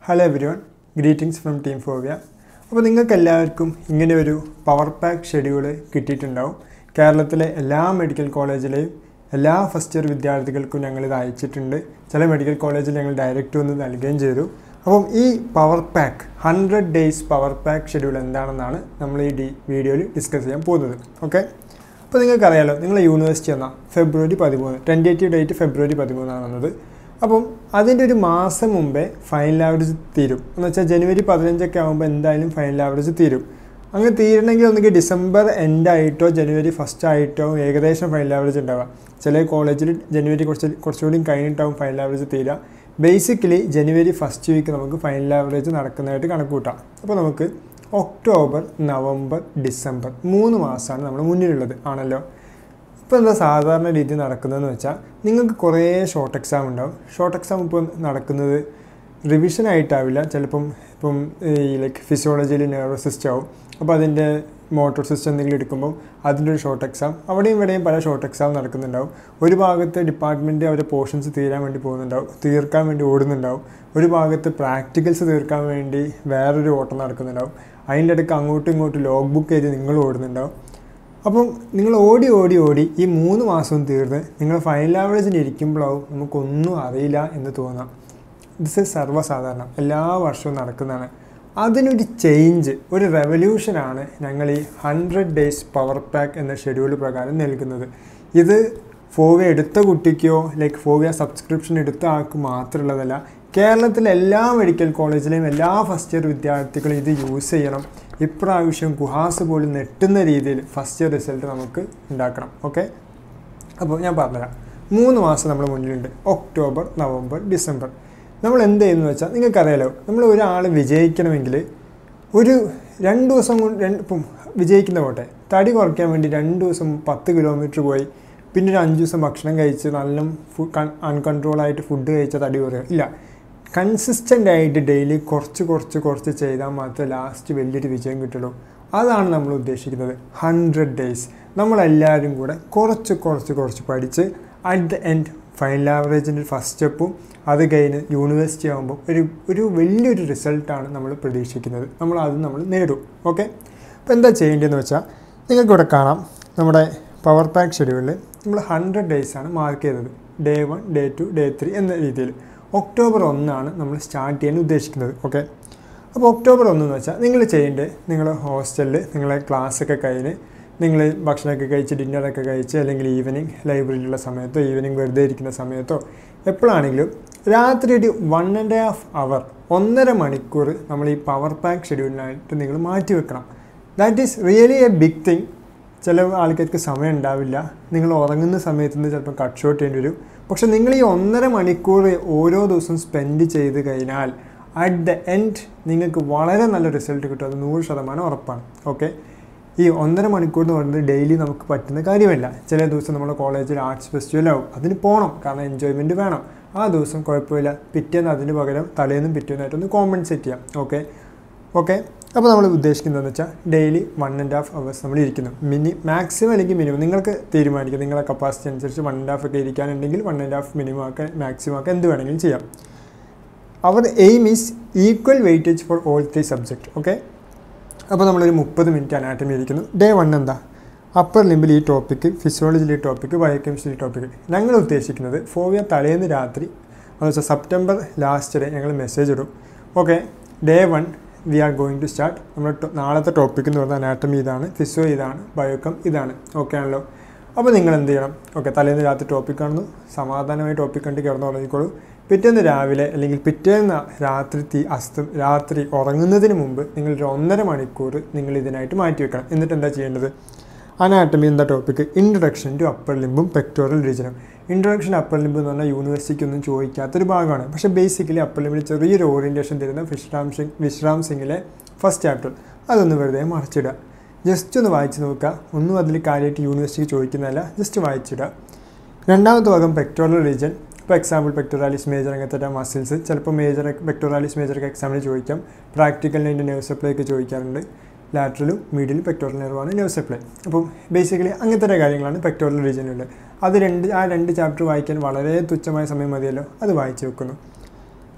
hello everyone greetings from team Fovia അപ്പോൾ നിങ്ങൾക്ക് എല്ലാവർക്കും ഇങ്ങനെ ഒരു പവർ പാക്ക് ഷെഡ്യൂൾ കിട്ടിയിട്ടുണ്ടാവും കേരളത്തിലെ എല്ലാ മെഡിക്കൽ കോളേജിലെയും എല്ലാ ഫസ്റ്റ് ഇയർ വിദ്യാർത്ഥികൾക്കും ഞങ്ങൾ ഇത് അയച്ചിട്ടുണ്ട് ചില മെഡിക്കൽ കോളേജിൽ ഞങ്ങൾ ഡയറക്റ്റ് വന്ന് നൽകുകയും ചെയ്തു അപ്പം ഈ power pack hundred days power pack schedule എന്താണെന്നാണ് നമ്മൾ ഈ ഡി വീഡിയോയിൽ ഡിസ്കസ് ചെയ്യാൻ പോകുന്നത് ഓക്കെ അപ്പോൾ നിങ്ങൾക്കറിയാലോ നിങ്ങൾ യൂണിവേഴ്സിറ്റി എന്നാൽ ഫെബ്രുവരി പതിമൂന്ന് ടെൻറ്റേറ്റീവ് ഡേറ്റ് ഫെബ്രുവരി പതിമൂന്നാണ് വന്നത് അപ്പം അതിൻ്റെ ഒരു മാസം മുമ്പേ ഫൈനൽ ആവറേജ് തീരും എന്ന് വെച്ചാൽ ജനുവരി പതിനഞ്ചൊക്കെ ആകുമ്പോൾ എന്തായാലും ഫൈനൽ ആവറേജ് തീരും അങ്ങനെ തീരണമെങ്കിൽ ഒന്നുകിൽ ഡിസംബർ എൻഡ് ആയിട്ടോ ജനുവരി ഫസ്റ്റ് ആയിട്ടോ ഏകദേശം ഫൈനൽ ആവറേജ് ഉണ്ടാവുക ചില കോളേജിൽ ജനുവരി കുറച്ച് കുറച്ചുകൂടി കഴിഞ്ഞിട്ടാവും ഫൈനൽ ആവറേജ് തീരുക ബേസിക്കലി ജനുവരി ഫസ്റ്റ് വീക്ക് നമുക്ക് ഫൈനൽ ആവറേജ് നടക്കുന്നതായിട്ട് കണക്ക് കൂട്ടാം അപ്പോൾ നമുക്ക് ഒക്ടോബർ നവംബർ ഡിസംബർ മൂന്ന് മാസമാണ് നമ്മൾ മുന്നിലുള്ളത് ആണല്ലോ ഇപ്പോൾ എന്താ സാധാരണ രീതി നടക്കുന്നതെന്ന് വെച്ചാൽ നിങ്ങൾക്ക് കുറേ ഷോർട്ട് എക്സാം ഉണ്ടാവും ഷോർട്ട് എക്സാം ഇപ്പോൾ നടക്കുന്നത് റിവിഷൻ ആയിട്ടാവില്ല ചിലപ്പം ഇപ്പം ഈ ലൈക്ക് ഫിസിയോളജിയിൽ നെർവസ് സിസ്റ്റം ആവും അപ്പോൾ അതിൻ്റെ മോട്ടോർ സിസ്റ്റം എന്തെങ്കിലും എടുക്കുമ്പോൾ അതിൻ്റെ ഒരു ഷോർട്ട് എക്സാം അവിടെയും ഇവിടെയും പല ഷോർട്ട് എക്സാം നടക്കുന്നുണ്ടാവും ഒരു ഭാഗത്ത് ഡിപ്പാർട്ട്മെൻറ്റ് അവരുടെ പോർഷൻസ് തീരാൻ വേണ്ടി പോകുന്നുണ്ടാവും തീർക്കാൻ വേണ്ടി ഓടുന്നുണ്ടാവും ഒരു ഭാഗത്ത് പ്രാക്ടിക്കൽസ് തീർക്കാൻ വേണ്ടി വേറൊരു ഓട്ടം നടക്കുന്നുണ്ടാവും അതിൻ്റെ ഇടയ്ക്ക് അങ്ങോട്ടും ഇങ്ങോട്ടും ലോഗ് ബുക്ക് ചെയ്ത് നിങ്ങൾ ഓടുന്നുണ്ടാവും അപ്പം നിങ്ങൾ ഓടി ഓടി ഓടി ഈ മൂന്ന് മാസവും തീർന്ന് നിങ്ങൾ ഫൈനൽ ആവറേജിന് ഇരിക്കുമ്പോഴാവും നമുക്കൊന്നും അറിയില്ല എന്ന് തോന്നാം ദിസ് ഇസ് സർവ്വസാധാരണം എല്ലാ വർഷവും നടക്കുന്നതാണ് അതിനൊരു ചേഞ്ച് ഒരു റെവല്യൂഷനാണ് ഞങ്ങൾ ഈ ഹൺഡ്രഡ് ഡേയ്സ് പവർ പാക്ക് എന്ന ഷെഡ്യൂൾ പ്രകാരം നൽകുന്നത് ഇത് ഫോവിയ എടുത്ത കുട്ടിക്കോ ലൈക്ക് ഫോവിയ സബ്സ്ക്രിപ്ഷൻ എടുത്ത ആൾക്ക് മാത്രമുള്ളതല്ല കേരളത്തിലെ എല്ലാ മെഡിക്കൽ കോളേജിലെയും എല്ലാ ഫസ്റ്റ് ഇയർ വിദ്യാർത്ഥികളും ഇത് യൂസ് ചെയ്യണം ഇപ്രാവശ്യം ഗുഹാസ് പോലും നെട്ടുന്ന രീതിയിൽ ഫസ്റ്റ് ഇയർ റിസൾട്ട് നമുക്ക് ഉണ്ടാക്കണം ഓക്കെ അപ്പോൾ ഞാൻ പറഞ്ഞുതരാം മൂന്ന് മാസം നമ്മൾ മുന്നിലുണ്ട് ഒക്ടോബർ നവംബർ ഡിസംബർ നമ്മൾ എന്ത് ചെയ്യുന്നു വെച്ചാൽ നിങ്ങൾക്കറിയാലോ നമ്മൾ ഒരാൾ വിജയിക്കണമെങ്കിൽ ഒരു രണ്ട് ദിവസം കൊണ്ട് രണ്ട് ഇപ്പം വിജയിക്കുന്ന പോട്ടെ തടി കുറയ്ക്കാൻ വേണ്ടി രണ്ട് ദിവസം പത്ത് കിലോമീറ്റർ പോയി പിന്നെ ഒരു അഞ്ച് ദിവസം ഭക്ഷണം കഴിച്ച് നല്ല ഫുഡ് അൺകൺട്രോളായിട്ട് ഫുഡ് കഴിച്ച തടി കുറയുക ഇല്ല കൺസിസ്റ്റൻ്റ് ആയിട്ട് ഡെയിലി കുറച്ച് കുറച്ച് കുറച്ച് ചെയ്താൽ മാത്രമേ ലാസ്റ്റ് വലിയൊരു വിജയം കിട്ടുള്ളൂ അതാണ് നമ്മൾ ഉദ്ദേശിക്കുന്നത് ഹൺഡ്രഡ് ഡേയ്സ് നമ്മളെല്ലാവരും കൂടെ കുറച്ച് കുറച്ച് കുറച്ച് പഠിച്ച് അറ്റ് ദ എൻഡ് ഫൈനൽ ആവറേജിൻ്റെ ഫസ്റ്റ് സ്റ്റെപ്പും അത് കഴിഞ്ഞ് യൂണിവേഴ്സിറ്റി ആകുമ്പോൾ ഒരു ഒരു വലിയൊരു റിസൾട്ടാണ് നമ്മൾ പ്രതീക്ഷിക്കുന്നത് നമ്മൾ അത് നമ്മൾ നേടും ഓക്കെ അപ്പോൾ എന്താ ചെയ്യേണ്ടതെന്ന് വെച്ചാൽ നിങ്ങൾക്കിവിടെ കാണാം നമ്മുടെ പവർ പാക്ക് ഷെഡ്യൂളിൽ നമ്മൾ ഹൺഡ്രഡ് ഡേയ്സാണ് മാർക്ക് ചെയ്തത് day one day two day three എന്ന രീതിയിൽ ഒക്ടോബർ ഒന്നാണ് നമ്മൾ സ്റ്റാർട്ട് ചെയ്യാൻ ഉദ്ദേശിക്കുന്നത് ഓക്കെ അപ്പോൾ ഒക്ടോബർ ഒന്നെന്ന് വെച്ചാൽ നിങ്ങൾ ചെയ്യേണ്ടത് നിങ്ങൾ ഹോസ്റ്റലിൽ നിങ്ങളെ ക്ലാസ്സൊക്കെ കഴിഞ്ഞ് നിങ്ങൾ ഭക്ഷണമൊക്കെ കഴിച്ച് ഡിന്നറൊക്കെ കഴിച്ച് അല്ലെങ്കിൽ ഈവനിങ് ലൈബ്രറിയിലുള്ള സമയത്തോ ഈവനിങ് വെറുതെ ഇരിക്കുന്ന സമയത്തോ എപ്പോഴാണെങ്കിലും രാത്രി ഒരു വൺ ആൻഡ് ഹാഫ് അവർ ഒന്നര മണിക്കൂർ നമ്മൾ ഈ പവർ പാക്ക് ഷെഡ്യൂളിനായിട്ട് നിങ്ങൾ മാറ്റി വെക്കണം that is really a big thing ചില ആൾക്കാർക്ക് സമയം ഉണ്ടാവില്ല നിങ്ങൾ ഉറങ്ങുന്ന സമയത്ത് നിന്ന് ചിലപ്പോൾ കട്ട് ഷോട്ട് ചെയ്യേണ്ടി വരും പക്ഷെ നിങ്ങൾ ഈ ഒന്നര മണിക്കൂർ ഓരോ ദിവസവും സ്പെൻഡ് ചെയ്ത് കഴിഞ്ഞാൽ അറ്റ് ദ എൻഡ് നിങ്ങൾക്ക് വളരെ നല്ല റിസൾട്ട് കിട്ടും അത് നൂറ് ശതമാനം ഉറപ്പാണ് ഓക്കെ ഈ ഒന്നര മണിക്കൂർ എന്ന് പറയുന്നത് ഡെയിലി നമുക്ക് പറ്റുന്ന കാര്യമല്ല ചില ദിവസം നമ്മുടെ കോളേജിൽ ആർട്സ് ഫെസ്റ്റിവൽ ആവും അതിന് പോകണം കാരണം എൻജോയ്മെൻറ്റ് വേണം ആ ദിവസം കുഴപ്പമില്ല പിറ്റേന്ന് അതിന് പകരം തലേന്നും പിറ്റേന്നായിട്ടൊന്ന് കോമ്പൻസേറ്റ് ചെയ്യാം ഓക്കെ ഓക്കെ അപ്പോൾ നമ്മൾ ഉദ്ദേശിക്കുന്നതെന്ന് വെച്ചാൽ daily one and half hours നമ്മൾ ഇരിക്കുന്നു മിനി മാക്സിമം അല്ലെങ്കിൽ മിനിമം നിങ്ങൾക്ക് തീരുമാനിക്കുക നിങ്ങളുടെ കപ്പാസിറ്റി അനുസരിച്ച് വൺ ആൻഡ് ഹാഫ് ഒക്കെ ഇരിക്കാനുണ്ടെങ്കിൽ വൺ ആൻഡ് ഹാഫ് മിനിമം ഒക്കെ മാക്സിമം ഒക്കെ എന്ത് വേണമെങ്കിലും ചെയ്യാം അവർ aim is equal weightage for all three subject okay അപ്പോൾ നമ്മളൊരു മുപ്പത് മിനിറ്റ് അനാറ്റമി ഇരിക്കുന്നു ഡേ വൺ എന്താ അപ്പർ ലിമ്പിൽ ഈ ടോപ്പിക്ക് ഫിസിയോളജിയിൽ ഈ ടോപ്പിക്ക് ബയോകെമിസ്ട്രി ടോപ്പിക്ക് ഞങ്ങൾ ഉദ്ദേശിക്കുന്നത് ഫോവിയ തലേന്ന് രാത്രി എന്ന് വെച്ചാൽ സെപ്റ്റംബർ ലാസ്റ്റ് ഡേ ഞങ്ങൾ മെസ്സേജ് ഇടും okay day one we are going to start നമ്മുടെ നാളത്തെ ടോപ്പിക് എന്ന് പറഞ്ഞാൽ അനാറ്റമി ഇതാണ് ഫിസിയോ ഇതാണ് ബയോകം ഇതാണ് ഓക്കെ ആണല്ലോ അപ്പോൾ നിങ്ങൾ എന്ത് ചെയ്യണം ഓക്കെ തലേന്ന് രാത്രി ടോപ്പിക് കാണുന്നു സമാധാനമായി ടോപ്പിക് കണ്ട് കിടന്ന് ഉറങ്ങിക്കോളൂ പിറ്റേന്ന് രാവിലെ അല്ലെങ്കിൽ പിറ്റേന്ന് രാത്രി തീ അസ്ത രാത്രി ഉറങ്ങുന്നതിന് മുമ്പ് നിങ്ങൾ ഒരു ഒന്നര മണിക്കൂർ നിങ്ങൾ ഇതിനായിട്ട് മാറ്റി വെക്കണം എന്നിട്ട് എന്താ ചെയ്യേണ്ടത് അനാട്ടമി എന്താ ടോപ്പിക്ക് ഇൻട്രൊഡക്ഷൻ ടു അപ്പർ ലിമ്പും പെക്ടോറൽ റീജനും ഇൻട്രൊഡക്ഷൻ അപ്പർ ലിമ്പ് എന്ന് പറഞ്ഞാൽ യൂണിവേഴ്സിറ്റിക്ക് ഒന്നും ചോദിക്കാത്തൊരു ഭാഗമാണ് പക്ഷേ ബേസിക്കലി അപ്പർ ലിമ്പിൽ ചെറിയൊരു ഓറിയൻറ്റേഷൻ തരുന്ന വിശ്രാം സിംഗ് വിശ്രാം സിംഗിലെ ഫസ്റ്റ് ചാപ്റ്റർ അതൊന്ന് വെറുതെ മറച്ചിടുക ജസ്റ്റ് ഒന്ന് വായിച്ച് നോക്കുക ഒന്നും അതിൽ കാര്യമായിട്ട് യൂണിവേഴ്സിറ്റിക്ക് ചോദിക്കുന്നതല്ല ജസ്റ്റ് വായിച്ചിടുക രണ്ടാമത്തെ ഭാഗം പെക്ടോറൽ റീജൻ ഇപ്പോൾ എക്സാമ്പിൾ പെക്ടോറാലിസ് മേജർ അങ്ങനത്തെ മസിൽസ് ചിലപ്പോൾ മേജർ പെക്ടോറാലിസ് മേജറൊക്കെ എക്സാമിന് ചോദിക്കാം പ്രാക്ടിക്കലിന് അതിൻ്റെ നെർവ് സപ്ലൈ ഒക്കെ ചോദിക്കാറുണ്ട് ലാറ്ററലും മീഡിയലും പെക്ടോറൽ നെർവാണ് നെർവ് സപ്ലൈ അപ്പം ബേസിക്കലി അങ്ങനത്തെ കാര്യങ്ങളാണ് പെക്ടോറൽ റീജിയനിലുള്ളത് അത് രണ്ട് ആ രണ്ട് ചാപ്റ്റർ വായിക്കാൻ വളരെ തുച്ഛമായ സമയം മതിയല്ലോ അത് വായിച്ചു വെക്കുന്നു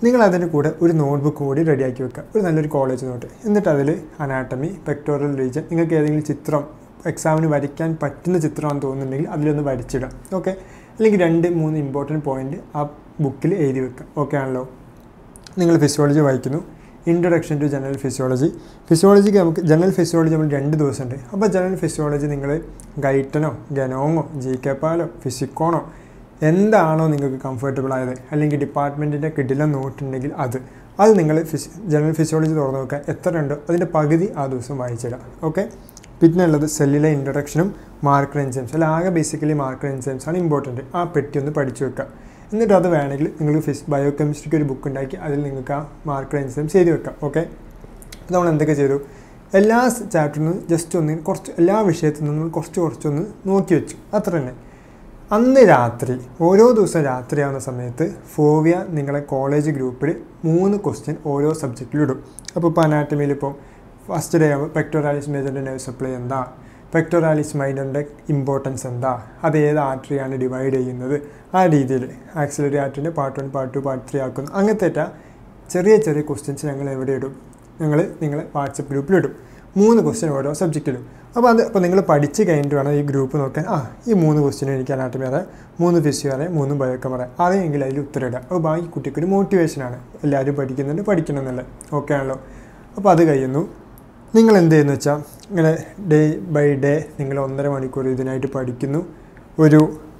നിങ്ങൾ അതിൻ്റെ കൂടെ ഒരു നോട്ട്ബുക്ക് കൂടി റെഡിയാക്കി വെക്കുക ഒരു നല്ലൊരു കോളേജ് നോട്ട് എന്നിട്ട് അതിൽ അനാട്ടമി പെക്ടോറൽ റീജൻ നിങ്ങൾക്ക് ഏതെങ്കിലും ചിത്രം എക്സാമിന് വരയ്ക്കാൻ പറ്റുന്ന ചിത്രമാണെന്ന് തോന്നുന്നുണ്ടെങ്കിൽ അതിലൊന്ന് വരച്ചിടാം ഓക്കെ അല്ലെങ്കിൽ രണ്ട് മൂന്ന് ഇമ്പോർട്ടൻറ്റ് പോയിന്റ് ആ ബുക്കിൽ എഴുതി വെക്കുക ഓക്കെ ആണല്ലോ നിങ്ങൾ ഫിസിയോളജി വായിക്കുന്നു ഇൻട്രൊഡക്ഷൻ ടു ജനറൽ ഫിസിയോളജി ഫിസിയോളജിക്ക് നമുക്ക് ജനറൽ ഫിസിയോളജി നമ്മൾ രണ്ട് ദിവസമുണ്ട് അപ്പോൾ ജനറൽ ഫിസിയോളജി നിങ്ങൾ ഗൈറ്റനോ ഗനോങ്ങോ ജി കെ പാലോ ഫിസിക്കോണോ എന്താണോ നിങ്ങൾക്ക് കംഫർട്ടബിൾ ആയത് അല്ലെങ്കിൽ ഡിപ്പാർട്ട്മെൻറ്റിൻ്റെ കിടിലം നോട്ടുണ്ടെങ്കിൽ അത് അത് നിങ്ങൾ ഫിസി ജനറൽ ഫിസിയോളജി തുറന്നു നോക്കുക എത്ര ഉണ്ടോ അതിൻ്റെ പകുതി ആ ദിവസം വായിച്ചിടാം ഓക്കെ പിന്നെ ഉള്ളത് സെല്ലിലെ ഇൻട്രൊഡക്ഷനും മാർക്കർ എൻസൈംസ് അല്ല ആകെ ബേസിക്കലി മാർക്കർ എൻസൈംസ് ആണ് ഇമ്പോർട്ടൻറ്റ് ആ പെട്ടി ഒന്ന് പഠിച്ചു വെക്കുക എന്നിട്ട് അത് വേണമെങ്കിൽ നിങ്ങൾ ഫിസ് ബയോ കെമിസ്ട്രിക്ക് ഒരു ബുക്ക് ഉണ്ടാക്കി അതിൽ നിങ്ങൾക്ക് ആ മാർക്കർ എൻസൈംസ് ചെയ്ത് വെക്കാം ഓക്കെ നമ്മൾ എന്തൊക്കെ ചെയ്തു എല്ലാ ചാപ്റ്ററിൽ നിന്ന് ജസ്റ്റ് ഒന്ന് കുറച്ച് എല്ലാ വിഷയത്തിൽ നിന്നും കുറച്ച് കുറച്ചൊന്ന് നോക്കി വെച്ചു അത്ര തന്നെ അന്ന് രാത്രി ഓരോ ദിവസം രാത്രിയാവുന്ന സമയത്ത് ഫോവിയ നിങ്ങളെ കോളേജ് ഗ്രൂപ്പിൽ മൂന്ന് ക്വസ്റ്റ്യൻ ഓരോ സബ്ജക്റ്റിലും ഇടും അപ്പോൾ ഇപ്പോൾ അനാറ്റമിയിൽ ഇപ്പോൾ ഫസ്റ്റ് ഡേ ആകുമ്പോൾ പെക്ടോറാലിസ് മേജറിൻ്റെ നെർവ് സപ്ലൈ എന്താ പെക്ടോറാലിസ് മൈനറിൻ്റെ ഇമ്പോർട്ടൻസ് എന്താ അത് ഏത് ആർട്ടറിയാണ് ഡിവൈഡ് ചെയ്യുന്നത് ആ രീതിയിൽ ആക്സിലറി ആർട്ടറിൻ്റെ part one part two part three ആക്കുന്നു അങ്ങനത്തെ ചെറിയ ചെറിയ ക്വസ്റ്റ്യൻസ് ഞങ്ങൾ എവിടെ ഇടും ഞങ്ങൾ നിങ്ങളെ വാട്സപ്പ് ഗ്രൂപ്പിലിടും മൂന്ന് ക്വസ്റ്റ്യൻ ഓരോ സബ്ജക്റ്റിലും അപ്പോൾ അത് അപ്പോൾ നിങ്ങൾ പഠിച്ച് കഴിഞ്ഞിട്ട് വേണം ഈ ഗ്രൂപ്പ് നോക്കാൻ ആ ഈ മൂന്ന് ക്വസ്റ്റ്യനും എനിക്ക് അനാട്ടമി അറിയാം മൂന്ന് ഫിസിയോ അറിയാം മൂന്ന് ബയോക്കം അറിയാം അറിയെങ്കിൽ അതിൽ ഉത്തരം ഇടാം അപ്പോൾ ബാക്കി കുട്ടിക്കൊരു മോട്ടിവേഷനാണ് എല്ലാവരും പഠിക്കുന്നുണ്ട് പഠിക്കണം എന്നുള്ളത് ഓക്കെ ആണല്ലോ അപ്പോൾ അത് കഴിയുന്നു നിങ്ങൾ എന്ത് ചെയ്യുന്നു വെച്ചാൽ ഇങ്ങനെ ഡേ ബൈ ഡേ നിങ്ങൾ ഒന്നര മണിക്കൂർ ഇതിനായിട്ട് പഠിക്കുന്നു ഒരു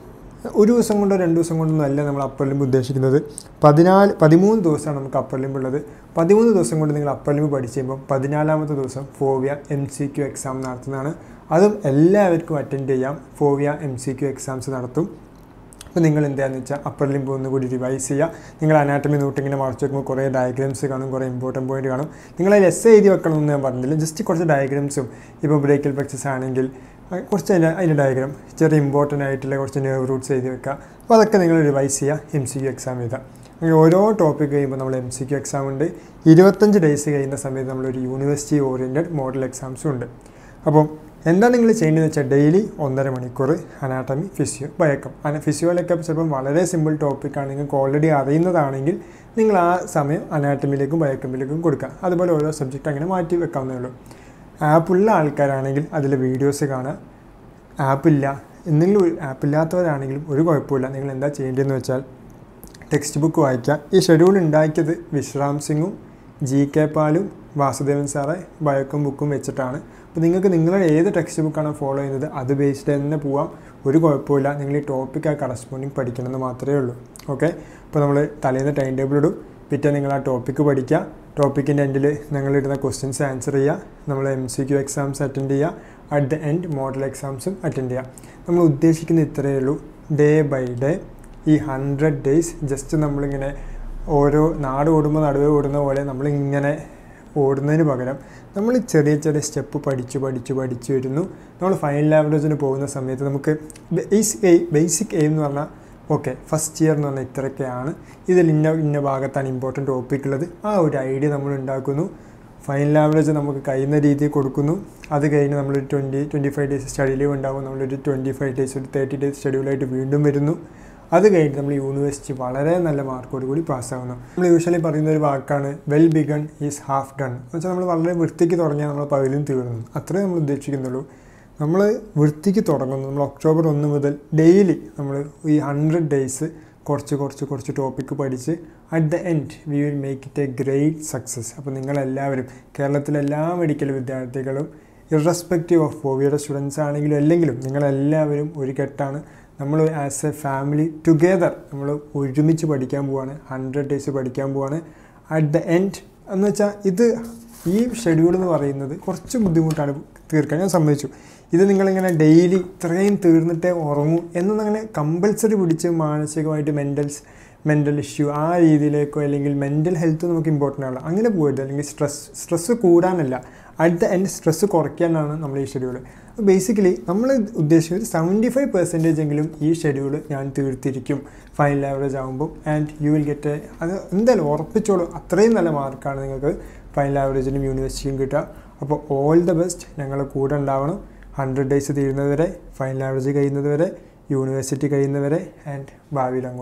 ഒരു ദിവസം കൊണ്ടോ രണ്ട് ദിവസം കൊണ്ടൊന്നും അല്ല നമ്മൾ അപ്പർ ലിമ്പ് ഉദ്ദേശിക്കുന്നത് പതിനാല് പതിമൂന്ന് ദിവസമാണ് നമുക്ക് അപ്പർ ലിമ്പ് ഉള്ളത് പതിമൂന്ന് ദിവസം കൊണ്ട് നിങ്ങൾ അപ്പർ ലിമ്പ് പഠിച്ച് കഴിയുമ്പോൾ പതിനാലാമത്തെ ദിവസം Fovia M C Q exam നടത്തുന്നതാണ് അതും എല്ലാവർക്കും അറ്റൻഡ് ചെയ്യാം Fovia M C Q exams നടത്തും അപ്പോൾ നിങ്ങൾ എന്താണെന്ന് വെച്ചാൽ അപ്പർ ലിമ്പ് ഒന്നുകൂടി റിവൈസ് ചെയ്യുക നിങ്ങൾ അനാട്ടമി നോട്ട് ഇങ്ങനെ മറച്ചു വെക്കുമ്പോൾ കുറേ ഡയഗ്രാംസ് കാണും കുറേ ഇമ്പോർട്ടൻറ്റ് പോയിന്റ് കാണും നിങ്ങൾ അതിൽ എസ് എഴുതി വെക്കണം എന്ന് ഞാൻ പറഞ്ഞില്ല ജസ്റ്റ് കുറച്ച് ഡയഗ്രാംസും ഇപ്പോൾ ബ്രേക്കൽ പ്ലക്സസ് ആണെങ്കിൽ കുറച്ച് അതിൻ്റെ അതിൻ്റെ ഡയഗ്രാം ചെറിയ ഇമ്പോർട്ടൻ്റ് ആയിട്ടുള്ള കുറച്ച് നെർവ് റൂട്ട്സ് എഴുതി വെക്കുക അപ്പോൾ അതൊക്കെ നിങ്ങൾ റിവൈസ് ചെയ്യുക എം സി ക്യു എക്സാം എഴുതുക അങ്ങനെ ഓരോ ടോപ്പിക് കഴിയുമ്പോൾ നമ്മൾ എം സി ക്യു എക്സാം ഉണ്ട് ഇരുപത്തഞ്ച് ഡേയ്സ് കഴിയുന്ന സമയത്ത് നമ്മളൊരു യൂണിവേഴ്സിറ്റി ഓറിയൻറ്റഡ് മോഡൽ എക്സാംസും ഉണ്ട് അപ്പം എന്താ നിങ്ങൾ ചെയ്യേണ്ടതെന്ന് വെച്ചാൽ ഡെയിലി ഒന്നര മണിക്കൂർ അനാട്ടമി ഫിസിയോ ബയക്കം അന ഫിസിയോയിലൊക്കെ ചിലപ്പം വളരെ സിമ്പിൾ ടോപ്പിക്കാണ് നിങ്ങൾക്ക് ഓൾറെഡി അറിയുന്നതാണെങ്കിൽ നിങ്ങൾ ആ സമയം അനാട്ടമിയിലേക്കും ബയക്കമിലേക്കും കൊടുക്കുക അതുപോലെ ഓരോ സബ്ജക്റ്റ് അങ്ങനെ മാറ്റി വെക്കാവുന്നേ ഉള്ളൂ ആപ്പുള്ള ആൾക്കാരാണെങ്കിൽ അതിൽ വീഡിയോസ് കാണുക ആപ്പില്ല എന്തെങ്കിലും ആപ്പില്ലാത്തവരാണെങ്കിലും ഒരു കുഴപ്പമില്ല നിങ്ങൾ എന്താ ചെയ്യേണ്ടതെന്ന് വെച്ചാൽ ടെക്സ്റ്റ് ബുക്ക് വായിക്കുക ഈ ഷെഡ്യൂൾ ഉണ്ടാക്കിയത് വിശ്രാം സിംഗും ജി കെ പാലും വാസുദേവൻ സാറെ ബയോക്കും ബുക്കും വെച്ചിട്ടാണ് അപ്പോൾ നിങ്ങൾക്ക് നിങ്ങളുടെ ഏത് ടെക്സ്റ്റ് ബുക്കാണോ ഫോളോ ചെയ്യുന്നത് അത് ബേസ്ഡ് തന്നെ പോവാം ഒരു കുഴപ്പമില്ല നിങ്ങൾ ഈ ടോപ്പിക്ക് ആ കറസ്പോണ്ടിങ് പഠിക്കണമെന്ന് മാത്രമേ ഉള്ളൂ ഓക്കെ അപ്പോൾ നമ്മൾ തലേന്ന് ടൈം ടേബിൾ ഇടും പിറ്റേ നിങ്ങൾ ആ ടോപ്പിക്ക് പഠിക്കുക ടോപ്പിക്കിൻ്റെ എൻഡിൽ ഞങ്ങളിടുന്ന ക്വസ്റ്റ്യൻസ് ആൻസർ ചെയ്യുക നമ്മൾ M C Q exams attend ചെയ്യുക അറ്റ് ദ എൻഡ് മോഡൽ എക്സാംസും അറ്റൻഡ് ചെയ്യുക നമ്മൾ ഉദ്ദേശിക്കുന്ന ഇത്രയേ ഉള്ളൂ ഡേ ബൈ ഡേ ഈ ഹൺഡ്രഡ് ഡേയ്സ് ജസ്റ്റ് നമ്മളിങ്ങനെ ഓരോ നാട് ഓടുമ്പോൾ നടുവേ ഓടുന്ന പോലെ നമ്മളിങ്ങനെ ഓടുന്നതിന് പകരം നമ്മൾ ചെറിയ ചെറിയ സ്റ്റെപ്പ് പഠിച്ചു പഠിച്ചു പഠിച്ചു വരുന്നു നമ്മൾ ഫൈനൽ ആവറേജിന് പോകുന്ന സമയത്ത് നമുക്ക് ബേസിക് എയ് ബേസിക് എയിം എന്ന് പറഞ്ഞാൽ ഓക്കെ ഫസ്റ്റ് ഇയർ എന്ന് പറഞ്ഞാൽ ഇത്രയൊക്കെയാണ് ഇതിൽ ഇന്ന ഇന്ന ഭാഗത്താണ് ഇമ്പോർട്ടൻറ്റ് ടോപ്പിക് ഉള്ളത് ആ ഒരു ഐഡിയ നമ്മൾ ഉണ്ടാക്കുന്നു ഫൈനൽ ആവറേജ് നമുക്ക് കഴിയുന്ന രീതിയിൽ കൊടുക്കുന്നു അത് കഴിഞ്ഞ് നമ്മളൊരു twenty twenty five days study leave ഉണ്ടാകും നമ്മളൊരു ട്വൻറ്റി ഫൈവ് ഡേയ്സ് ഒരു തേർട്ടി ഡേയ്സ് ഷെഡ്യൂളായിട്ട് വീണ്ടും വരുന്നു അത് കഴിഞ്ഞിട്ട് നമ്മൾ യൂണിവേഴ്സിറ്റി വളരെ നല്ല മാർക്കോട് കൂടി പാസ്സാകുന്നു നമ്മൾ യൂഷ്വലി പറയുന്ന ഒരു വാക്കാണ് well begun is half done എന്ന് വെച്ചാൽ നമ്മൾ വളരെ വൃത്തിക്ക് തുടങ്ങിയാൽ നമ്മൾ പകലും തീർന്നു അത്രേ നമ്മൾ ഉദ്ദേശിക്കുന്നുള്ളൂ നമ്മൾ വൃത്തിക്ക് തുടങ്ങുന്നു നമ്മൾ ഒക്ടോബർ ഒന്ന് മുതൽ ഡെയിലി നമ്മൾ ഈ ഹൺഡ്രഡ് ഡേയ്സ് കുറച്ച് കുറച്ച് കുറച്ച് ടോപ്പിക്ക് പഠിച്ച് at the end we will make it a great success അപ്പോൾ നിങ്ങളെല്ലാവരും കേരളത്തിലെ എല്ലാ മെഡിക്കൽ വിദ്യാർത്ഥികളും ഇറസ്പെക്റ്റീവ് ഓഫ് ഫോവിയുടെ സ്റ്റുഡൻസ് ആണെങ്കിലും അല്ലെങ്കിലും നിങ്ങളെല്ലാവരും ഒരു കെട്ടാണ് നമ്മൾ ആസ് എ ഫാമിലി ടുഗെദർ നമ്മൾ ഒരുമിച്ച് പഠിക്കാൻ പോവാണ് ഹൺഡ്രഡ് ഡേയ്സ് പഠിക്കാൻ പോവാണ് അറ്റ് ദ എൻഡ് എന്ന് വെച്ചാൽ ഇത് ഈ ഷെഡ്യൂൾ എന്ന് പറയുന്നത് കുറച്ച് ബുദ്ധിമുട്ടാണ് തീർക്കാൻ ഞാൻ സമ്മതിച്ചു ഇത് നിങ്ങളിങ്ങനെ ഡെയിലി ഇത്രയും തീർന്നിട്ടേ ഉറങ്ങൂ എന്നൊന്നും അങ്ങനെ കമ്പൽസറി പിടിച്ച് മാനസികമായിട്ട് മെൻ്റൽസ് മെൻ്റൽ ഇഷ്യൂ ആ രീതിയിലേക്കോ അല്ലെങ്കിൽ മെൻ്റൽ ഹെൽത്ത് നമുക്ക് ഇമ്പോർട്ടൻ്റ് ആണ് അങ്ങനെ പോകരുത് അല്ലെങ്കിൽ സ്ട്രെസ് സ്ട്രെസ്സ് കൂടാനല്ല അറ്റ് ദ എൻഡ് സ്ട്രെസ്സ് കുറയ്ക്കാനാണ് നമ്മൾ ഈ ഷെഡ്യൂൾ ബേസിക്കലി നമ്മൾ ഉദ്ദേശിക്കുന്നത് സെവൻറ്റി ഫൈവ് പെർസെൻറ്റേജ് എങ്കിലും ഈ ഷെഡ്യൂൾ ഞാൻ തീർത്തിരിക്കും ഫൈനൽ ആവറേജ് ആകുമ്പോൾ and you will get a അത് എന്തായാലും ഉറപ്പിച്ചോളൂ അത്രയും നല്ല മാർക്കാണ് നിങ്ങൾക്ക് ഫൈനൽ ആവറേജിനും യൂണിവേഴ്സിറ്റിയും കിട്ടുക അപ്പോൾ ഓൾ ദ ബെസ്റ്റ് ഞങ്ങളുടെ കൂടെ ഉണ്ടാവണം ഹൺഡ്രഡ് ഡേയ്സ് തീരുന്നതുവരെ ഫൈനൽ ആവറേജ് കഴിയുന്നതുവരെ യൂണിവേഴ്സിറ്റി കഴിയുന്നവരെ ആൻഡ് ഭാവിയിൽ അങ്ങോട്ട്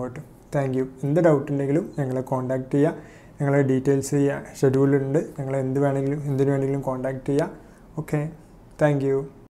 താങ്ക് യു എന്ത് ഡൗട്ട് ഉണ്ടെങ്കിലും ഞങ്ങളെ കോൺടാക്റ്റ് ചെയ്യുക ഞങ്ങളെ ഡീറ്റെയിൽസ് ചെയ്യുക ഷെഡ്യൂളുണ്ട് ഞങ്ങളെ എന്ത് വേണമെങ്കിലും എന്തിനു വേണമെങ്കിലും കോൺടാക്റ്റ് ചെയ്യുക ഓക്കെ താങ്ക് യു